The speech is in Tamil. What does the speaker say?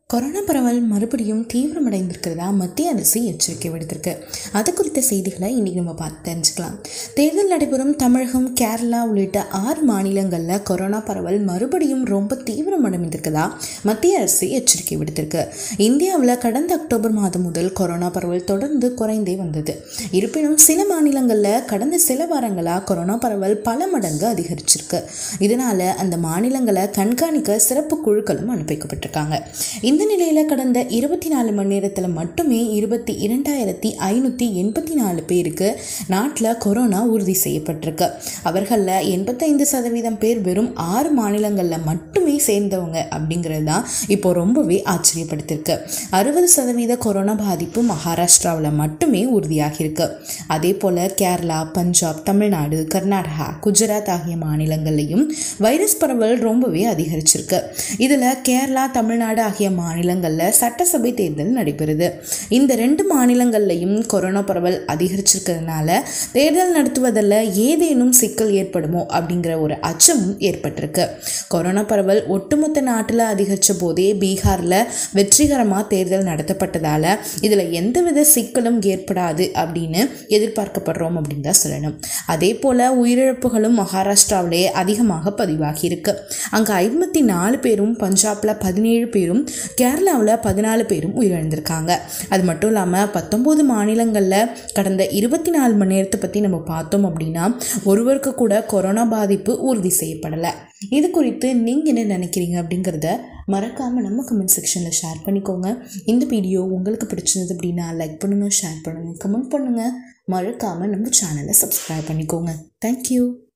கொரோனா பரவல் மறுபடியும் தீவிரமடைந்திருக்கிறதா மத்திய அரசு எச்சரிக்கை விடுத்திருக்கு அது குறித்த செய்திகளை இன்றைக்கி நம்ம பார்த்து தெரிஞ்சுக்கலாம் தேர்தல் நடைபெறும் தமிழகம் கேரளா உள்ளிட்ட ஆறு மாநிலங்களில் கொரோனா பரவல் மறுபடியும் ரொம்ப தீவிரமடைந்திருக்கிறதா மத்திய அரசு எச்சரிக்கை விடுத்திருக்கு இந்தியாவில் கடந்த அக்டோபர் மாதம் முதல் கொரோனா பரவல் தொடர்ந்து குறைந்தே வந்தது இருப்பினும் சில மாநிலங்களில் கடந்த சில வாரங்களாக கொரோனா பரவல் பல மடங்கு அதிகரிச்சிருக்கு இதனால் அந்த மாநிலங்களை கண்காணிக்க சிறப்பு குழுக்களும் அனுப்பிக்கப்பட்டிருக்காங்க இந்த நிலையில் கடந்த இருபத்தி நாலு மணி நேரத்தில் மட்டுமே இருபத்தி இரண்டாயிரத்தி ஐநூற்றி எண்பத்தி நாலு பேருக்கு நாட்டில் கொரோனா உறுதி செய்யப்பட்டிருக்கு அவர்களில் எண்பத்தைந்து சதவீதம் பேர் வெறும் ஆறு மாநிலங்களில் மட்டுமே சேர்ந்தவங்க அப்படிங்கிறது தான் இப்போ ரொம்பவே ஆச்சரியப்படுத்திருக்கு அறுபது சதவீத கொரோனா பாதிப்பு மகாராஷ்டிராவில் மட்டுமே உறுதியாகியிருக்கு அதே போல் கேரளா பஞ்சாப் தமிழ்நாடு கர்நாடகா குஜராத் ஆகிய மாநிலங்கள்லையும் வைரஸ் பரவல் ரொம்பவே அதிகரிச்சிருக்கு இதில் கேரளா தமிழ்நாடு ஆகிய மாநிலங்களில் சட்டசபை தேர்தல் நடைபெறுது இந்த ரெண்டு மாநிலங்கள்லையும் கொரோனா பரவல் அதிகரிச்சிருக்கிறதுனால தேர்தல் நடத்துவதில் ஏதேனும் சிக்கல் ஏற்படுமோ அப்படிங்கிற ஒரு அச்சமும் ஏற்பட்டிருக்கு கொரோனா பரவல் ஒட்டுமொத்த நாட்டில் அதிகரித்த போதே பீகாரில் வெற்றிகரமாக தேர்தல் நடத்தப்பட்டதால் இதில் எந்தவித சிக்கலும் ஏற்படாது அப்படின்னு எதிர்பார்க்கப்படுறோம் அப்படின்னு தான் சொல்லணும் அதே போல் உயிரிழப்புகளும் மகாராஷ்டிராவிலே அதிகமாக பதிவாகி இருக்கு அங்கே ஐம்பத்தி நாலு பேரும் பஞ்சாபில் பதினேழு பேரும் கேரளாவில் பதினாலு பேரும் உயிரிழந்திருக்காங்க அது மட்டும் இல்லாமல் பத்தொம்போது மாநிலங்களில் கடந்த இருபத்தி நாலு மணி நேரத்தை பற்றி நம்ம பார்த்தோம் அப்படின்னா ஒருவருக்கு கூட கொரோனா பாதிப்பு உறுதி செய்யப்படலை இது குறித்து நீங்கள் என்ன நினைக்கிறீங்க அப்படிங்கிறத மறக்காமல் நம்ம கமெண்ட் செக்ஷனில் ஷேர் பண்ணிக்கோங்க இந்த வீடியோ உங்களுக்கு பிடிச்சிருந்தது அப்படின்னா லைக் பண்ணுங்கள் ஷேர் பண்ணுங்கள் கமெண்ட் பண்ணுங்கள் மறக்காமல் நம்ம சேனலை சப்ஸ்கிரைப் பண்ணிக்கோங்க தேங்க்யூ